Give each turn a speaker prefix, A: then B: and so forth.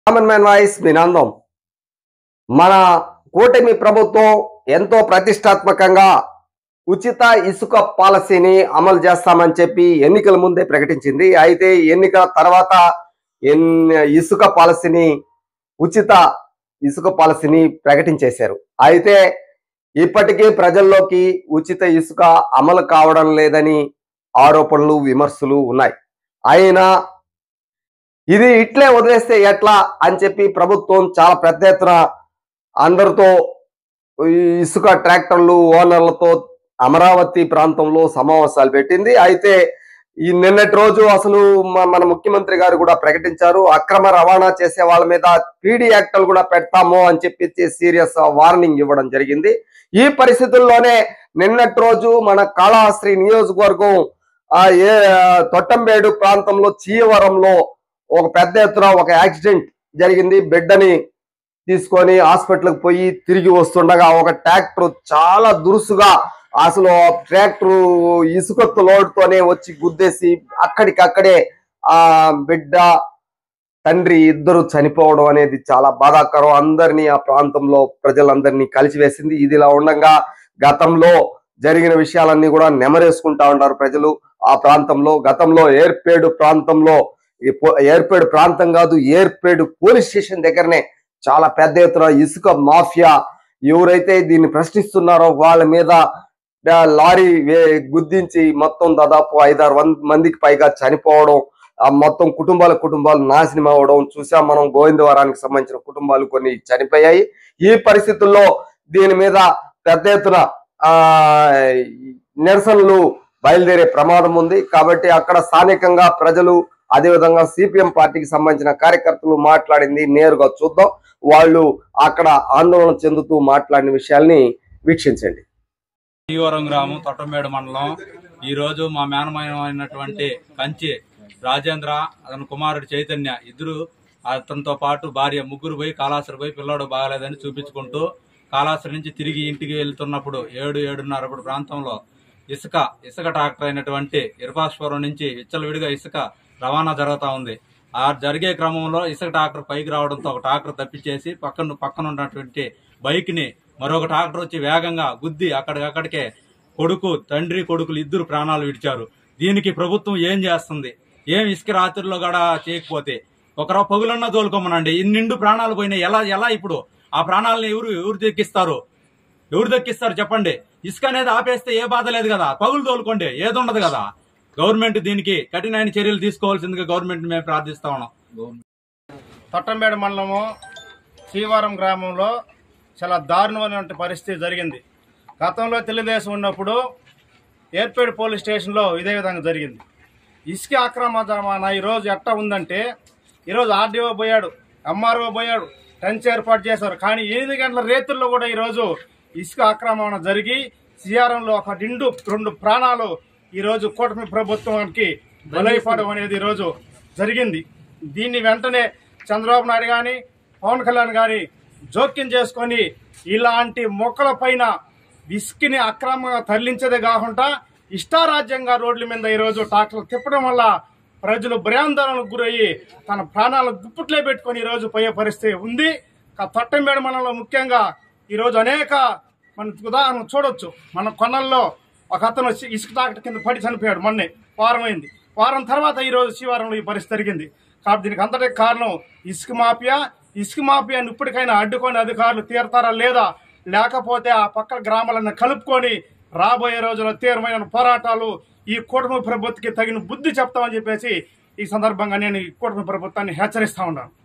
A: common man voice వినందం మన కూటమి ప్రభుత్వం ఎంతో ప్రతిష్టాత్మకంగా ఉచిత ఇసుక పాలసీని అమలు చేస్తామని చెప్పి ఎన్నికల ముందే ప్రకటించింది అయితే ఎన్నికల తర్వాత ఎన్- ఇసుక పాలసీని ఉచిత ఇసుక పాలసీని ప్రకటించేశారు అయితే ఇప్పటికీ ప్రజల్లోకి ఉచిత ఇసుక అమలు కావడం లేదని ఆరోపణలు విమర్శలు ఉన్నాయి అయినా ఇది ఇట్లే వదిలేస్తే ఎట్లా అని చెప్పి ప్రభుత్వం చాలా పెద్ద ఎత్తున అందరితో ఈ ఇసుక ట్రాక్టర్లు ఓనర్లతో అమరావతి ప్రాంతంలో సమావేశాలు పెట్టింది అయితే ఈ నిన్నటి రోజు అసలు మ- మన ముఖ్యమంత్రి గారు కూడా ప్రకటించారు అక్రమ రవాణా చేసే వాళ్ళ మీద పీడీ యాక్టలు కూడా పెడతాము అని చెప్పి సీరియస్ వార్నింగ్ ఇవ్వడం జరిగింది ఈ పరిస్థితుల్లోనే నిన్నటి రోజు మన కాళహస్త్రి నియోజకవర్గం ఆ ఏ తొట్టంబేడు ప్రాంతంలో చీయవరంలో ఒక పెద్ద ఎత్తున ఒక యాక్సిడెంట్ జరిగింది బిడ్డని తీసుకొని హాస్పిటల్కి పోయి తిరిగి వస్తుండగా ఒక ట్రాక్టర్ చాలా దురుసుగా అసలు ట్రాక్టర్ ఇసుక లోడ్తోనే వచ్చి గుద్దేసి అక్కడికక్కడే ఆ బిడ్డ తండ్రి ఇద్దరు చనిపోవడం అనేది చాలా బాధాకరం అందరినీ ఆ ప్రాంతంలో ప్రజలందరినీ కలిసివేసింది ఇది ఇలా ఉండగా గతంలో జరిగిన విషయాలన్నీ కూడా నెమరేసుకుంటా ఉన్నారు ప్రజలు ఆ ప్రాంతంలో గతంలో ఏర్పేడు ప్రాంతంలో ఈ పో- ఏర్పేడు ప్రాంతం కాదు ఏర్పేడు పోలీస్ స్టేషన్ దగ్గరనే చాలా పెద్ద ఎత్తున ఇసుక మాఫియా ఎవరైతే దీన్ని ప్రశ్నిస్తున్నారో వాళ్ళ మీద ఆ, లారీ వే- గుద్దించి మొత్తం దాదాపు ఐదారు వం- మందికి పైగా చనిపోవడం ఆ మొత్తం కుటుంబాల కుటుంబాలు నాశనం అవ్వడం చూసాం మనం గోవిందవరానికి సంబంధించిన కుటుంబాలు కొన్ని చనిపోయాయి ఈ పరిస్థితుల్లో దీని మీద పెద్ద ఎత్తున ఆ నిరసనలు బయలుదేరే ప్రమాదం ఉంది కాబట్టి అక్కడ స్థానికంగా ప్రజలు అదేవిధంగా సిపిఎం పార్టీకి సంబంధించిన కార్యకర్తలు మాట్లాడింది నేరుగా చూద్దాం వాళ్ళు అక్కడ ఆందోళన చెందుతూ మాట్లాడిన విషయాల్ని వీక్షించండి
B: శ్రీవరం గ్రామం తొట్టంబేడు మండలం ఈ రోజు మా మేనమైనటువంటి కంచి రాజేంద్ర అతని కుమారుడు చైతన్య ఇద్దరు అతనితో పాటు భార్య ముగ్గురు పోయి కాళాశ్రీ పోయి పిల్లోడు బాగాలేదని చూపించుకుంటూ కాళాశ్రీ నుంచి తిరిగి ఇంటికి వెళ్తున్నప్పుడు ఏడు ఏడున్నర అప్పుడు ప్రాంతంలో ఇసుక ఇసుక ట్రాక్టర్ అయినటువంటి ఇరపాశ్వరం నుంచి విచ్చలవిడిగా ఇసుక రవాణా జరుగుతూ ఉంది ఆ జరిగే క్రమంలో ఇసుక ట్రాక్టర్ పైకి రావడంతో ఒక ట్రాక్టర్ తప్పించేసి పక్కన పక్కన ఉన్నటువంటి బైక్ ని మరొక ట్రాక్టర్ వచ్చి వేగంగా గుద్ది అక్కడికక్కడికే కొడుకు తండ్రి కొడుకులు ఇద్దరు ప్రాణాలు విడిచారు దీనికి ప్రభుత్వం ఏం చేస్తుంది ఏం ఇసుక రాత్రిలో కూడా చేయకపోతే ఒకరో పగులన్నా తోలుకోమనండి ఇన్ని నిండు ప్రాణాలు పోయినాయి ఎలా ఎలా ఇప్పుడు ఆ ప్రాణాలను ఎవరు ఎవరు దక్కిస్తారు ఎవరు దక్కిస్తారు చెప్పండి ఇసుక అనేది ఆపేస్తే ఏ బాధ లేదు కదా పగులు తోలుకోండి ఏది ఉండదు కదా గవర్నమెంట్ దీనికి కఠినమైన చర్యలు తీసుకోవాల్సిందిగా గవర్నమెంట్ మేము ప్రార్థిస్తా ఉన్నాం
C: తొట్టంబేడు మండలము శ్రీవారం గ్రామంలో చాలా దారుణమైనటువంటి పరిస్థితి జరిగింది గతంలో తెలుగుదేశం ఉన్నప్పుడు ఏర్పేడు పోలీస్ స్టేషన్లో ఇదే విధంగా జరిగింది ఇసుక అక్రమ జమానా ఈరోజు ఎట్టా ఉందంటే ఈరోజు ఆర్డీఓ పోయాడు ఎంఆర్ఓ పోయాడు టెన్స్ ఏర్పాటు చేశారు కానీ ఎనిమిది గంటల రేతుల్లో కూడా ఈరోజు ఇసుక ఆక్రమణ జరిగి సిఆర్ఎంలో ఒక నిండు రెండు ప్రాణాలు ఈరోజు కూటమి ప్రభుత్వానికి బలైపడడం అనేది ఈరోజు జరిగింది దీన్ని వెంటనే చంద్రబాబు నాయుడు కానీ పవన్ కళ్యాణ్ కానీ జోక్యం చేసుకొని ఇలాంటి మొక్కల పైన విస్కిని అక్రమంగా తరలించేదే కాకుండా ఇష్టారాజ్యంగా రోడ్ల మీద ఈరోజు ట్రాక్టర్లు తిప్పడం వల్ల ప్రజలు భయాందోళనకు గురయ్యి తన ప్రాణాలను గుప్పుట్లే పెట్టుకొని ఈరోజు పోయే పరిస్థితి ఉంది కా- తొట్టంబేడు మండలంలో ముఖ్యంగా ఈరోజు అనేక మన ఉదాహరణ చూడొచ్చు మన కొనల్లో ఒక అతను ఇసు- ఇసుక ట్రాక్టర్ కింద పడి చనిపోయాడు మొన్నే వారం అయింది వారం తర్వాత ఈరోజు శివారంలో ఈ పరిస్థితి జరిగింది కాబట్టి దీనికి అంతటికి కారణం ఇసుక మాఫియా ఇసుక మాఫియాని ఇప్పటికైనా అడ్డుకొని అధికారులు తీరతారా లేదా లేకపోతే ఆ పక్కన గ్రామాలను కలుపుకొని రాబోయే రోజుల్లో తీవ్రమైన పోరాటాలు ఈ కూటమి ప్రభుత్వకి తగిన బుద్ధి చెప్తామని చెప్పేసి ఈ సందర్భంగా నేను ఈ కూటమి ప్రభుత్వాన్ని హెచ్చరిస్తా ఉన్నాను